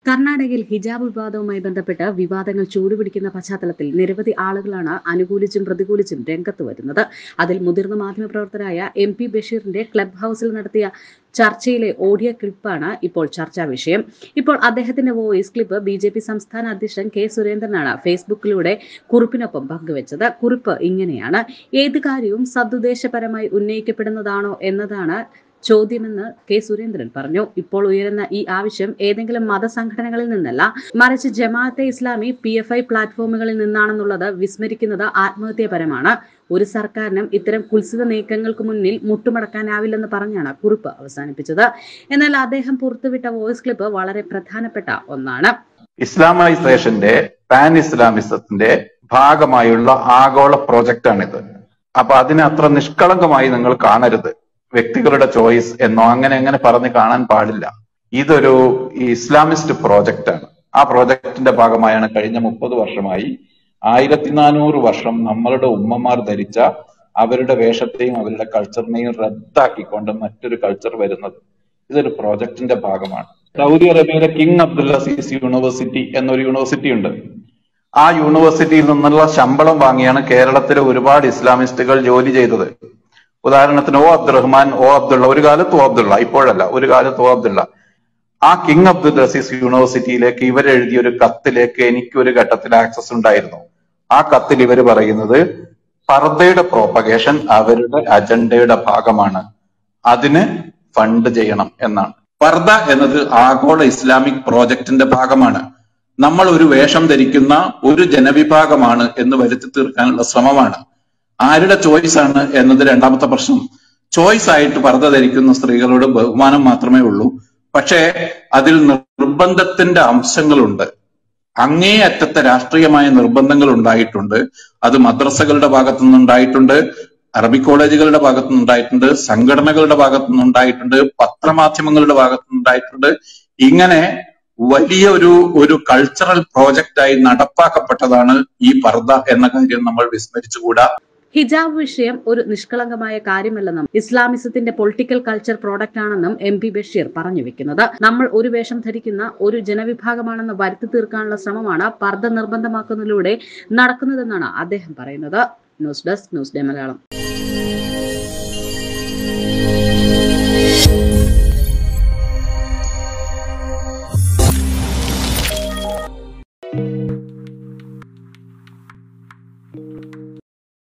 കർണാടകയിൽ ഹിജാബ് വിവാദവുമായി ബന്ധപ്പെട്ട് വിവാദങ്ങൾ ചൂടുപിടിക്കുന്ന പശ്ചാത്തലത്തിൽ നിരവധി ആളുകളാണ് അനുകൂലിച്ചും പ്രതികൂലിച്ചും രംഗത്ത് വരുന്നത് അതിൽ മുതിർന്ന മാധ്യമപ്രവർത്തകരായ എം പി ബഷീറിന്റെ ക്ലബ് ഹൌസിൽ നടത്തിയ ചർച്ചയിലെ ഓഡിയോ ക്ലിപ്പാണ് ഇപ്പോൾ ചർച്ചാ വിഷയം ഇപ്പോൾ അദ്ദേഹത്തിന്റെ voice clip B J P സംസ്ഥാന അധ്യക്ഷൻ കെ സുരേന്ദ്രനാണ് ഫേസ്ബുക്കിലൂടെ കുറിപ്പിനൊപ്പം പങ്കുവച്ചത് കുറിപ്പ് ഇങ്ങനെയാണ് ഏത് കാര്യവും സദുദ്ദേശപരമായി ഉന്നയിക്കപ്പെടുന്നതാണോ എന്നതാണ് ചോദ്യമെന്ന് കെ സുരേന്ദ്രൻ പറഞ്ഞു ഇപ്പോൾ ഉയരുന്ന ഈ ആവശ്യം ഏതെങ്കിലും മതസംഘടനകളിൽ നിന്നല്ല മറിച്ച് Jamaat-e-Islami P F I പ്ലാറ്റ്ഫോമുകളിൽ നിന്നാണെന്നുള്ളത് വിസ്മരിക്കുന്നത് ആത്മഹത്യാപരമാണ് ഒരു സർക്കാരിനും ഇത്തരം കുൽസിത നീക്കങ്ങൾക്ക് മുന്നിൽ മുട്ടുമടക്കാനാവില്ലെന്ന് പറഞ്ഞാണ് കുറിപ്പ് അവസാനിപ്പിച്ചത് എന്നാൽ അദ്ദേഹം പുറത്തുവിട്ട വോയിസ് ക്ലിപ്പ് വളരെ പ്രധാനപ്പെട്ട ഒന്നാണ് ഇസ്ലാമൈസേഷന്റെ പാൻ ഇസ്ലാമിസത്തിന്റെ ഭാഗമായുള്ള ആഗോള പ്രോജക്റ്റാണിത് അപ്പൊ അതിനെ അത്ര നിഷ്കളങ്കമായി നിങ്ങൾ കാണരുത് വ്യക്തികളുടെ ചോയ്സ് എന്നോ അങ്ങനെ അങ്ങനെ പറഞ്ഞ് കാണാൻ പാടില്ല ഇതൊരു ഇസ്ലാമിസ്റ്റ് പ്രോജക്റ്റ് ആണ് ആ പ്രോജക്റ്റിന്റെ ഭാഗമായാണ് കഴിഞ്ഞ മുപ്പത് വർഷമായി ആയിരത്തി നാനൂറ് വർഷം നമ്മളുടെ ഉമ്മമാർ ധരിച്ച അവരുടെ വേഷത്തെയും അവരുടെ കൾച്ചറിനെയും റദ്ദാക്കിക്കൊണ്ട് മറ്റൊരു കൾച്ചർ വരുന്നത് ഇതൊരു പ്രോജക്റ്റിന്റെ ഭാഗമാണ് സൗദി അറേബ്യയിലെ കിങ് അബ്ദുൽ അസീസ് യൂണിവേഴ്സിറ്റി എന്നൊരു യൂണിവേഴ്സിറ്റി ഉണ്ട് ആ യൂണിവേഴ്സിറ്റിയിൽ നിന്നുള്ള ശമ്പളം വാങ്ങിയാണ് കേരളത്തിലെ ഒരുപാട് ഇസ്ലാമിസ്റ്റുകൾ ജോലി ചെയ്തത് ഉദാഹരണത്തിന് ഓ അബ്ദുറഹ്മാൻ ഓ അബ്ദുള്ള ഒരു കാലത്ത് ഓ അബ്ദുള്ള ഇപ്പോഴല്ല ഒരു കാലത്ത് ഓ അബ്ദുള്ള ആ കിങ് അബ്ദുൽ അസീസ് യൂണിവേഴ്സിറ്റിയിലേക്ക് ഇവരെഴുതിയ ഒരു കത്തിലേക്ക് എനിക്ക് ഒരു ഘട്ടത്തിൽ ആക്സസ് ഉണ്ടായിരുന്നു ആ കത്തിൽ ഇവർ പറയുന്നത് പർദയുടെ പ്രോപ്പഗേഷൻ അവരുടെ അജണ്ടയുടെ ഭാഗമാണ് അതിന് ഫണ്ട് ചെയ്യണം എന്നാണ് പർദ എന്നത് ആഗോള ഇസ്ലാമിക് പ്രോജക്റ്റിന്റെ ഭാഗമാണ് നമ്മൾ ഒരു വേഷം ധരിക്കുന്ന ഒരു ജനവിഭാഗമാണ് എന്ന് വരുത്തി തീർക്കാനുള്ള ശ്രമമാണ് ആരുടെ ചോയ്സ് ആണ് എന്നത് രണ്ടാമത്തെ പ്രശ്നം ചോയ്സ് ആയിട്ട് പർദ്ദ ധരിക്കുന്ന സ്ത്രീകളോട് ബഹുമാനം മാത്രമേ ഉള്ളൂ പക്ഷേ അതിൽ നിർബന്ധത്തിന്റെ അംശങ്ങളുണ്ട് അങ്ങേയറ്റത്തെ രാഷ്ട്രീയമായ നിർബന്ധങ്ങൾ ഉണ്ടായിട്ടുണ്ട് അത് മദ്രസകളുടെ ഭാഗത്തു നിന്നുണ്ടായിട്ടുണ്ട് അറബി കോളേജുകളുടെ ഭാഗത്തു നിന്നുണ്ടായിട്ടുണ്ട് സംഘടനകളുടെ ഭാഗത്തു നിന്നുണ്ടായിട്ടുണ്ട് പത്രമാധ്യമങ്ങളുടെ ഭാഗത്തു നിന്നുണ്ടായിട്ടുണ്ട് ഇങ്ങനെ വലിയ ഒരു ഒരു കൾച്ചറൽ പ്രോജക്റ്റായി നടപ്പാക്കപ്പെട്ടതാണ് ഈ പർദ്ദ എന്ന കാര്യം നമ്മൾ വിസ്മരിച്ചുകൂടാ ഹിജാബ് വിഷയം ഒരു നിഷ്കളങ്കമായ കാര്യമല്ലെന്നും ഇസ്ലാമിസത്തിന്റെ പൊളിറ്റിക്കൽ കൾച്ചർ പ്രോഡക്റ്റ് ആണെന്നും എം പി ബഷീർ പറഞ്ഞു വെക്കുന്നത് നമ്മൾ ഒരു വേഷം ധരിക്കുന്ന ഒരു ജനവിഭാഗമാണെന്ന് വരുത്തി തീർക്കാനുള്ള ശ്രമമാണ് പർദ്ദ നിർബന്ധമാക്കുന്നതിലൂടെ നടക്കുന്നതെന്നാണ് അദ്ദേഹം പറയുന്നത് news desk news day Malayalam